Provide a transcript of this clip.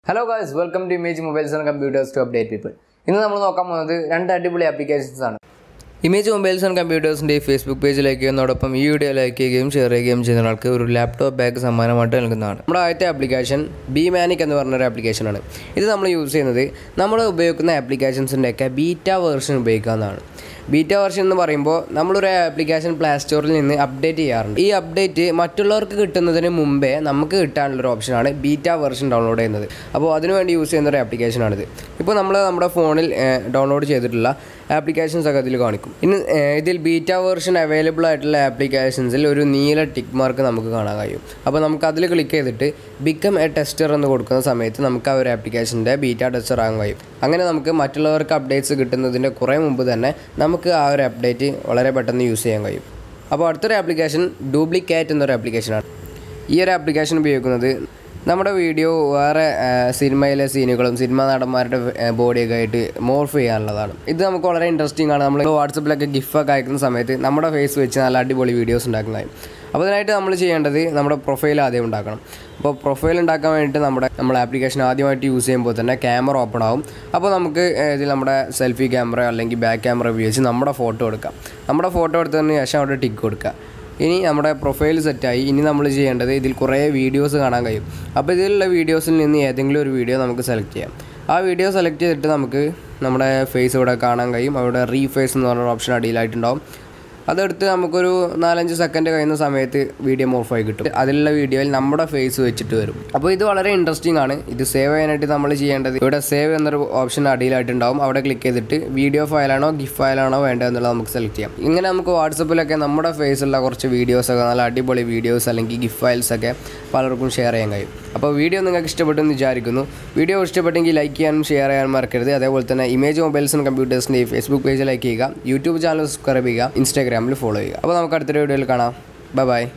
hello guys welcome to Image Mobiles and Computers to update people ഇന്ന് നമ്മൾ നോക്കാൻ പോകുന്നത് രണ്ട് അടിപൊളി ആപ്ലിക്കേഷൻസ് ആണ് ഇമേജ് മൊബൈൽസ് ആൻഡ് കമ്പ്യൂട്ടേഴ്സിൻ്റെ ഫേസ്ബുക്ക് പേജിലേക്ക് ചെയ്യുന്നതോടൊപ്പം ഈ വീഡിയോ ലൈക്ക് ചെയ്യുകയും ഷെയർ ചെയ്യുകയും ചെയ്യുന്ന ആൾക്ക് ഒരു ലാപ്ടോപ്പ് ബാഗ് സമ്മാനമായിട്ട് നൽകുന്നതാണ് നമ്മുടെ ആദ്യത്തെ ആപ്ലിക്കേഷൻ ബി മാനിക് എന്ന് പറഞ്ഞൊരു ആപ്ലിക്കേഷനാണ് ഇത് നമ്മൾ യൂസ് ചെയ്യുന്നത് നമ്മൾ ഉപയോഗിക്കുന്ന ആപ്ലിക്കേഷൻസിൻ്റെയൊക്കെ ബീറ്റ വേർഷൻ ഉപയോഗിക്കാവുന്നതാണ് ബീറ്റ വെർഷൻ എന്ന് പറയുമ്പോൾ നമ്മളൊരു ആപ്ലിക്കേഷൻ പ്ലേ സ്റ്റോറിൽ നിന്ന് അപ്ഡേറ്റ് ചെയ്യാറുണ്ട് ഈ അപ്ഡേറ്റ് മറ്റുള്ളവർക്ക് കിട്ടുന്നതിന് മുമ്പേ നമുക്ക് കിട്ടാനുള്ളൊരു ഓപ്ഷനാണ് ബീറ്റ വെർഷൻ ഡൗൺലോഡ് ചെയ്യുന്നത് അപ്പോൾ അതിനുവേണ്ടി യൂസ് ചെയ്യുന്ന ഒരു ആപ്ലിക്കേഷനാണിത് ഇപ്പോൾ നമ്മൾ നമ്മുടെ ഫോണിൽ ഡൗൺലോഡ് ചെയ്തിട്ടുള്ള ആപ്ലിക്കേഷൻസ് ഒക്കെ അതിൽ കാണിക്കും ഇനി ഏഹ്, ഇതിൽ ബീറ്റ വെർഷൻ അവൈലബിൾ ആയിട്ടുള്ള ആപ്ലിക്കേഷൻസിൽ ഒരു നീല ടിക്ക് മാർക്ക് നമുക്ക് കാണാൻ കഴിയും അപ്പോൾ നമുക്ക് അതിൽ ക്ലിക്ക് ചെയ്തിട്ട് ബിക്കം എ ടെസ്റ്റർ എന്ന് കൊടുക്കുന്ന സമയത്ത് നമുക്ക് ആ ഒരു ആപ്ലിക്കേഷൻ്റെ ബീറ്റ ടെസ്റ്റർ ആകാൻ കഴിയും അങ്ങനെ നമുക്ക് മറ്റുള്ളവർക്ക് അപ്ഡേറ്റ്സ് കിട്ടുന്നതിൻ്റെ കുറേ മുമ്പ് തന്നെ നമുക്ക് ആ ഒരു അപ്ഡേറ്റ് വളരെ പെട്ടെന്ന് യൂസ് ചെയ്യാൻ കഴിയും അപ്പോൾ അടുത്തൊരു ആപ്ലിക്കേഷൻ ഡ്യൂപ്ലിക്കേറ്റ് എന്നൊരു ആപ്ലിക്കേഷനാണ് ഈ ഒരു ആപ്ലിക്കേഷൻ ഉപയോഗിക്കുന്നത് നമ്മുടെ വീഡിയോ വേറെ ആ, സിനിമയിലെ സീനുകളും സിനിമാ നടന്മാരുടെ ആ, ബോഡിയൊക്കെ ആയിട്ട് മോർഫ് ചെയ്യാനുള്ളതാണ് ഇത് നമുക്ക് വളരെ ഇൻട്രസ്റ്റിംഗ് ആണ് നമ്മൾ വാട്സപ്പിലൊക്കെ ഗിഫ്റ്റൊക്കെ അയക്കുന്ന സമയത്ത് നമ്മുടെ ഫേസ് വെച്ച് നല്ല അടിപൊളി വീഡിയോസ് ഉണ്ടാക്കുന്നതായി അപ്പോൾ അതിനായിട്ട് നമ്മൾ ചെയ്യേണ്ടത് നമ്മുടെ പ്രൊഫൈൽ ആദ്യം ഉണ്ടാക്കണം അപ്പോൾ പ്രൊഫൈൽ ഉണ്ടാക്കാൻ വേണ്ടിയിട്ട് നമ്മുടെ നമ്മൾ ആപ്ലിക്കേഷൻ ആദ്യമായിട്ട് യൂസ് ചെയ്യുമ്പോൾ തന്നെ ക്യാമറ ഓപ്പൺ ആവും അപ്പോൾ നമുക്ക് ഏഹ്, ഇതിൽ നമ്മുടെ സെൽഫി ക്യാമറ അല്ലെങ്കിൽ ബാക്ക് ക്യാമറ ഉപയോഗിച്ച് നമ്മുടെ ഫോട്ടോ എടുക്കാം നമ്മുടെ ഫോട്ടോ എടുത്തതിന് ശേഷം അവിടെ ടിക്ക് കൊടുക്കുക ഇനി നമ്മുടെ പ്രൊഫൈൽ സെറ്റായി ഇനി നമ്മൾ ചെയ്യേണ്ടത് ഇതിൽ കുറേ വീഡിയോസ് കാണാൻ കഴിയും അപ്പോൾ ഇതിലുള്ള വീഡിയോസിൽ നിന്ന് ഏതെങ്കിലും ഒരു വീഡിയോ നമുക്ക് സെലക്ട് ചെയ്യാം ആ വീഡിയോ സെലക്ട് ചെയ്തിട്ട് നമുക്ക് നമ്മുടെ ഫേസ് ഇവിടെ കാണാൻ കഴിയും അവിടെ റീഫേസ് എന്ന് പറഞ്ഞ ഓപ്ഷൻ അടിയിലായിട്ടുണ്ടാവും അതെടുത്ത് നമുക്കൊരു നാലഞ്ച് സെക്കൻഡ് കഴിയുന്ന സമയത്ത് വീഡിയോ മോർഫായി കിട്ടും അതിലുള്ള വീഡിയോയിൽ നമ്മുടെ ഫേസ് വെച്ചിട്ട് വരും അപ്പോൾ ഇത് വളരെ ഇൻട്രസ്റ്റിംഗ് ആണ് ഇത് സേവ് ചെയ്യാനായിട്ട് നമ്മൾ ചെയ്യേണ്ടത് ഇവിടെ സേവ് എന്നൊരു ഓപ്ഷൻ അടിയിലായിട്ടുണ്ടാവും അവിടെ ക്ലിക്ക് ചെയ്തിട്ട് വീഡിയോ ഫയലാണോ ഗിഫ് ഫയലാണോ വേണ്ടതെന്നുള്ളത് നമുക്ക് സെലക്ട് ചെയ്യാം ഇങ്ങനെ നമുക്ക് വാട്സപ്പിലൊക്കെ നമ്മുടെ ഫേസുള്ള കുറച്ച് വീഡിയോസൊക്കെ നല്ല അടിപൊളി വീഡിയോസ് അല്ലെങ്കിൽ ഗിഫ് ഫയൽസ് ഒക്കെ പലർക്കും ഷെയർ ചെയ്യാൻ കഴിയും അപ്പോൾ വീഡിയോ നിങ്ങൾക്ക് ഇഷ്ടപ്പെട്ടെന്ന് വിചാരിക്കുന്നു വീഡിയോ ഇഷ്ടപ്പെട്ടെങ്കിൽ ലൈക്ക് ചെയ്യാനും ഷെയർ ചെയ്യാനും മറക്കരുത് അതേപോലെ തന്നെ ഇമേജ് മൊബൈൽസ് ആൻഡ് കമ്പ്യൂട്ടേഴ്സിൻ്റെ ഫേസ്ബുക്ക് പേജ് ലൈക്ക് ചെയ്യുക യൂട്യൂബ് ചാനൽ സബ്സ്ക്രൈബ് ചെയ്യുക ഇൻസ്റ്റാഗ്രാമിൽ ഫോളോ ചെയ്യുക അപ്പോൾ നമുക്ക് അടുത്തൊരു വീഡിയോയിൽ കാണാം ബൈ ബൈ